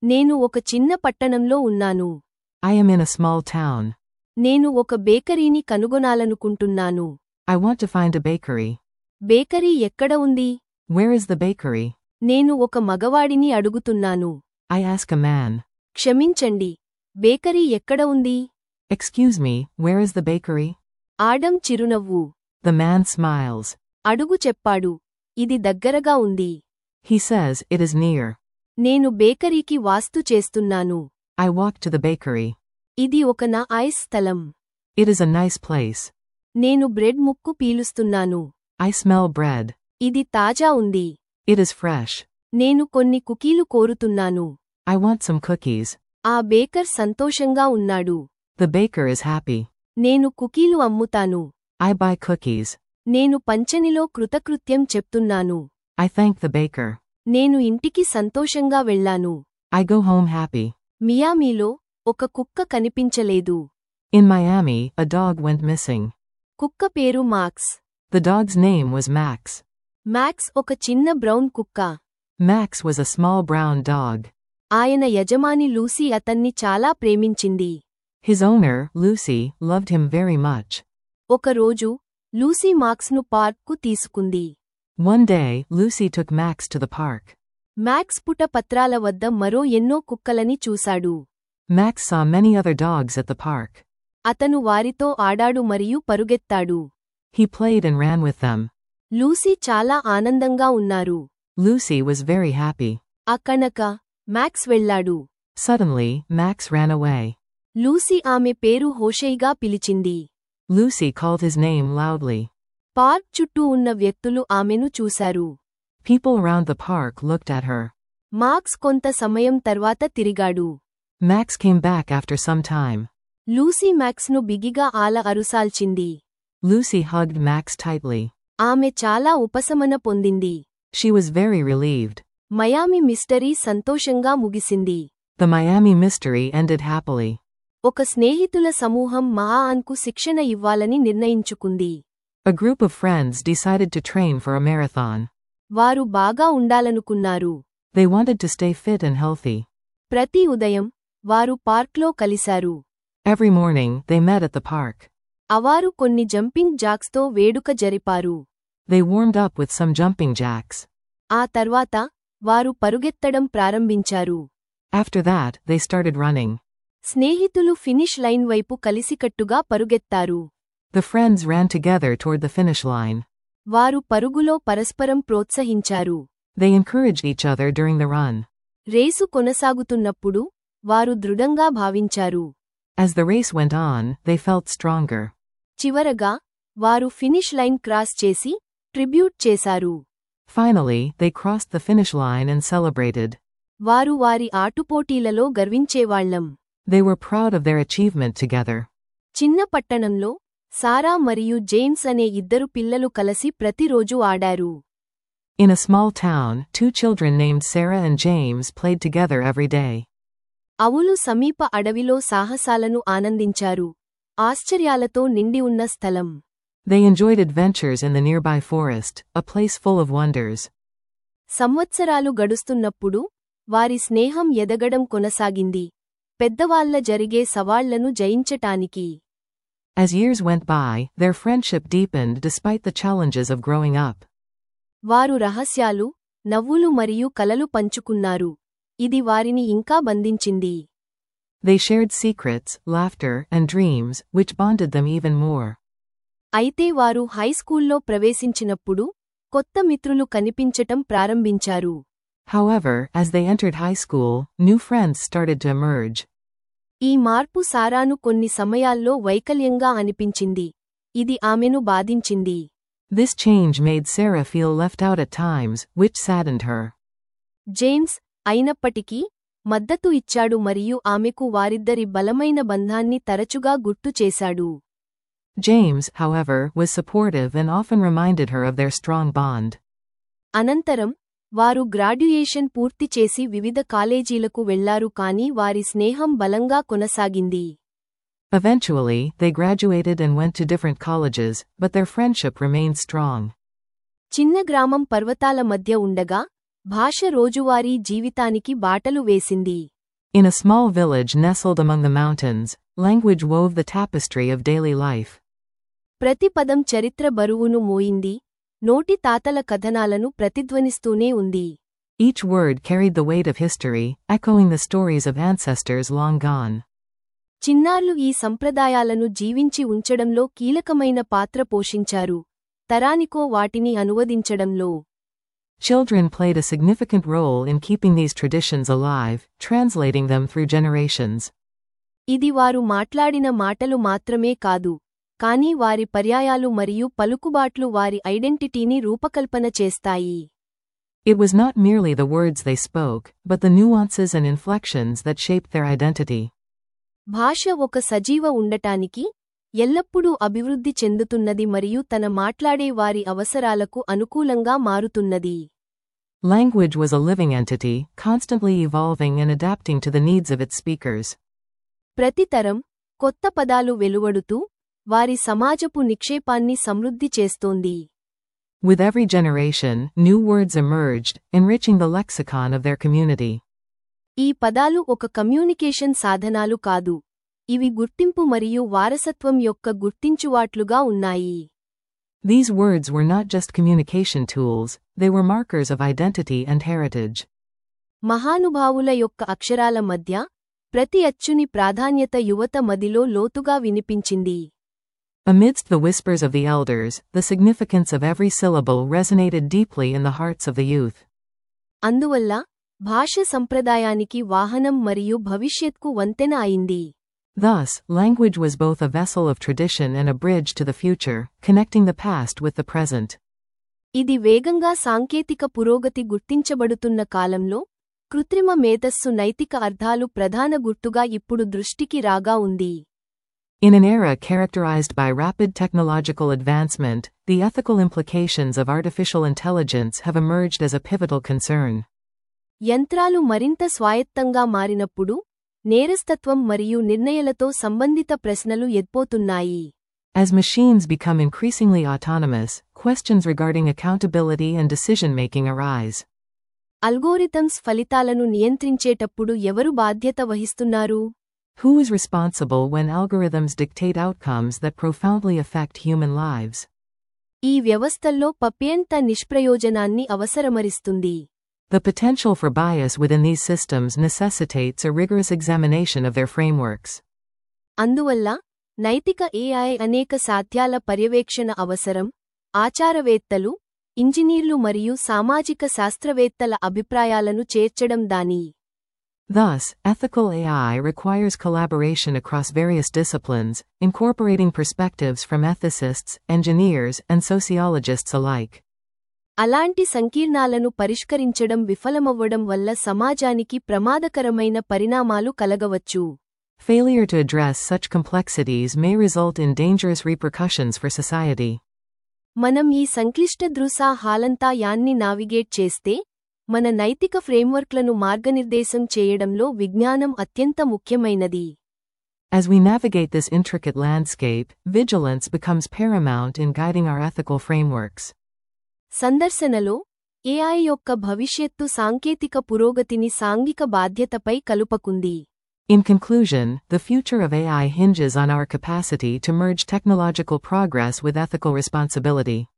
నేను ఒక చిన్న పట్టణంలో ఉన్నాను I am in a small town. నేను ఒక బేకరీని కనుగొనాలనుకుంటున్నాను I want to find a bakery. Bakery ఎక్కడ ఉంది Where is the bakery? నేను ఒక మగవాడిని అడుగుతున్నాను I ask a man. క్షమించండి బేకరీ ఎక్కడ ఉంది Excuse me, where is the bakery? ఆడం చిరునవ్వు The man smiles. అడుగు చెప్పాడు ఇది దగ్గరగా ఉంది He says, it is near. నేను బేకరీకి వాస్తు చేస్తున్నాను I walk to the bakery. ఇది ఒక నా ఐస్ స్థలం It is a nice place. నేను బ్రెడ్ ముక్కు పీలుస్తున్నాను I smell bread. ఇది తాజా ఉంది It is fresh. నేను కొన్ని కుకీలు కోరుతున్నాను I want some cookies. ఆ బేకర్ సంతోషంగా ఉన్నాడు The baker is happy. నేను కుకీలు అమ్ముతాను I buy cookies. నేను పంచనిలో కృతకృత్యం చెప్తున్నాను I thank the baker. నేను ఇంటికి సంతోషంగా వెళ్ళాను I go home happy. మియామీలో ఒక కుక్క కనిపించలేదు In Miami, a dog went missing. కుక్క పేరు Max The dog's name was Max. Max ఒక చిన్న బ్రౌన్ కుక్క Max was a small brown dog. ఆయన యజమాని లూసీ అతన్ని చాలా ప్రేమించింది His owner, Lucy, loved him very much. ఒకరోజు లూసీ మాక్స్ను పార్క్కు తీసుకుంది One day, Lucy took Max to the park. Max పుట పత్రాల వద్ద మరో ఎన్నో కుక్కలని చూశాడు Max saw many other dogs at the park. అతను వారితో ఆడాడు మరియు పరుగెత్తాడు He played and ran with them. Lucy చాలా ఆనందంగా ఉన్నారు Lucy was very happy. అకనక మ్యాక్స్ వెళ్ళాడు Suddenly, Max ran away. Lucy ఆమె పేరు హోషైగా పిలిచింది Lucy called his name loudly. Park చుట్టూ ఉన్న వ్యక్తులు ఆమెను చూశారు People around the park looked at her. Max కొంత సమయం తర్వాత తిరిగాడు Max came back after some time. Lucy మ్యాక్స్ను బిగిగా ఆల అరుసాల్చింది Lucy hugged Max tightly. ఆమె చాలా ఉపశమన పొందింది She was very relieved. మయామి మిస్టరీ సంతోషంగా ముగిసింది The Miami mystery ended happily. ఒక స్నేహితుల సమూహం మహాన్కు శిక్షణ ఇవ్వాలని నిర్ణయించుకుంది A group of friends decided to train for a marathon. వారు బాగా ఉండాలనుకున్నారు They wanted to stay fit and healthy. ప్రతి ఉదయం వారు పార్క్లో కలిశారు Every morning, they met at the park. అవారు కొన్ని జంపింగ్ జాక్స్తో వేడుక జరిపారు They warmed up with some jumping jacks. ఆ తర్వాత వారు పరుగెత్తడం ప్రారంభించారు After that, they started running. స్నేహితులు ఫినిష్ లైన్ వైపు కలిసికట్టుగా పరుగెత్తారు The friends ran together toward the finish line. వారు పరుగులో పరస్పరం ప్రోత్సహించారు They encouraged each other during the run. Race కొనసాగుతున్నప్పుడు వారు దృఢంగా భావించారు As the race went on, they felt stronger. చివరగా వారు ఫినిష్ లైన్ క్రాస్ చేసి ట్రిబ్యూట్ చేశారు Finally, they crossed the finish line and celebrated. వారు వారి ఆటుపోటీలలో గర్వించేవాళ్లం They were proud of their achievement together. చిన్న పట్టణంలో సారా మరియు జేమ్స్ అనే ఇద్దరు పిల్లలు కలసి ప్రతిరోజూ ఆడారు In a small town, two children named Sarah and James played together every day. అవులు సమీప అడవిలో సాహసాలను ఆనందించారు ఆశ్చర్యాలతో నిండి ఉన్న స్థలం They enjoyed adventures in the nearby forest, a place full of wonders. సంవత్సరాలు గడుస్తున్నప్పుడు వారి స్నేహం ఎదగడం కొనసాగింది పెద్దవాళ్ల జరిగే సవాళ్లను జయించటానికి As years went by, their friendship deepened despite the challenges of growing up. వారు రహస్యాలు నవ్వులు మరియు కలలు పంచుకున్నారు ఇది వారిని ఇంకా బంధించింది They shared secrets, laughter, and dreams, which bonded them even more. అయితే వారు హైస్కూల్లో ప్రవేశించినప్పుడు కొత్త మిత్రులు కనిపించటం ప్రారంభించారు However, as they entered high school, new friends started to emerge. ఈ మార్పు సారాను కొన్ని సమయాల్లో వైకల్యంగా అనిపించింది ఇది ఆమెను బాధించింది This change made Sarah feel left out at times, which saddened her. James అయినప్పటికీ మద్దతు ఇచ్చాడు మరియు ఆమెకు వారిద్దరి బలమైన బంధాన్ని తరచుగా గుర్తు చేశాడు James, however, was supportive and often reminded her of their strong bond. అనంతరం వారు గ్రాడ్యుయేషన్ పూర్తి చేసి వివిధ కాలేజీలకు వెళ్లారు కానీ వారి స్నేహం బలంగా కొనసాగింది Eventually, they graduated and went to different colleges, but their friendship remained strong. చిన్న గ్రామం పర్వతాల మధ్య ఉండగా భాష రోజువారీ జీవితానికి బాటలు వేసింది In a small village nestled among the mountains, language wove the tapestry of daily life. ప్రతి పదం చరిత్ర బరువును మోయింది నోటి తాతల కథనాలను ప్రతిధ్వనిస్తూనే ఉంది Each word carried the weight of history, echoing the stories of ancestors long gone. చిన్నార్లు ఈ సంప్రదాయాలను జీవించి ఉంచడంలో కీలకమైన పాత్ర పోషించారు తరానికో వాటిని అనువదించడంలో Children played a significant role in keeping these traditions alive, translating them through generations. ఇది వారు మాట్లాడిన మాటలు మాత్రమే కాదు కానీ వారి పర్యాయాలు మరియు పలుకుబాట్లు వారి ఐడెంటిటీని రూపకల్పన చేస్తాయి It was not merely the words they spoke, but the nuances and inflections that shaped their identity. భాష ఒక సజీవ ఉండటానికి ఎల్లప్పుడూ అభివృద్ధి చెందుతున్నది మరియు తన మాట్లాడే వారి అవసరాలకు అనుకూలంగా మారుతున్నది Language was a living entity, constantly evolving and adapting to the needs of its speakers. ప్రతి తరం కొత్త పదాలు వెలువడుతూ వారి సమాజపు నిక్షేపాన్ని సమృద్ధి చేస్తోంది With every generation, new words emerged, enriching the lexicon of their community. ఈ పదాలు ఒక కమ్యూనికేషన్ సాధనాలు కాదు ఇవి గుర్తింపు మరియు వారసత్వం యొక్క గుర్తించువాట్లుగా ఉన్నాయి These words were not just communication tools, they were markers of identity and heritage. మహానుభావుల యొక్క అక్షరాల మధ్య ప్రతి అచ్చుని ప్రాధాన్యత యువత మదిలో లోతుగా వినిపించింది Amidst the whispers of the elders, the significance of every syllable resonated deeply in the hearts of the youth. అందువల్ల భాష సంప్రదాయానికి వాహనం మరియు భవిష్యత్కు వంతెన అయింది Thus, language was both a vessel of tradition and a bridge to the future, connecting the past with the present. ఇది వేగంగా సాంకేతిక పురోగతి గుర్తించబడుతున్న కాలంలో కృత్రిమ మేధస్సు నైతిక అర్థాలు ప్రధాన గుర్తుగా ఇప్పుడు దృష్టికి రాగా ఉంది In an era characterized by rapid technological advancement, the ethical implications of artificial intelligence have emerged as a pivotal concern. యంత్రాలు మరింత స్వాయత్తంగా మారినప్పుడు నేరస్తత్వం మరియు నిర్ణయాలతో సంబంధిత ప్రశ్నలు ఎత్పోతున్నాయి As machines become increasingly autonomous, questions regarding accountability and decision making arise. Algorithms ఫలితాలను నియంత్రించేటప్పుడు ఎవరు బాధ్యత వహిస్తున్నారు Who is responsible when algorithms dictate outcomes that profoundly affect human lives? ఈ వ్యవస్థల్లో పప్యంత నిష్ప్రయోజనాన్ని అవసరమరిస్తుంది The potential for bias within these systems necessitates a rigorous examination of their frameworks. అందువల్ల నైతిక AI అనేక సాధ్యాల పర్యవేక్షణ అవసరం ఆచారవేత్తలు ఇంజనీర్లు మరియు సామాజిక శాస్త్రవేత్తల అభిప్రాయాలను చేర్చడం దాని Thus, ethical AI requires collaboration across various disciplines, incorporating perspectives from ethicists, engineers, and sociologists alike. అలాంటి సంకీర్ణాలను పరిష్కరించడం విఫలమవ్వడం వల్ల సమాజానికి ప్రమాదకరమైన పరిణామాలు కలగవచ్చు Failure to address such complexities may result in dangerous repercussions for society. మనం ఈ సంక్లిష్ట దృసా హాలంతా యాన్ని నావిగేట్ చేస్తే మన నైతిక ఫ్రేమ్వర్క్లను మార్గనిర్దేశం చేయడంలో విజ్ఞానం అత్యంత ముఖ్యమైనది As we navigate this intricate landscape, vigilance becomes paramount in guiding our ethical frameworks. సందర్శనలో ఏఐ యొక్క భవిష్యత్తు సాంకేతిక పురోగతిని సాంఘిక బాధ్యతపై కలుపకుంది In conclusion, the future of AI hinges on our capacity to merge technological progress with ethical responsibility.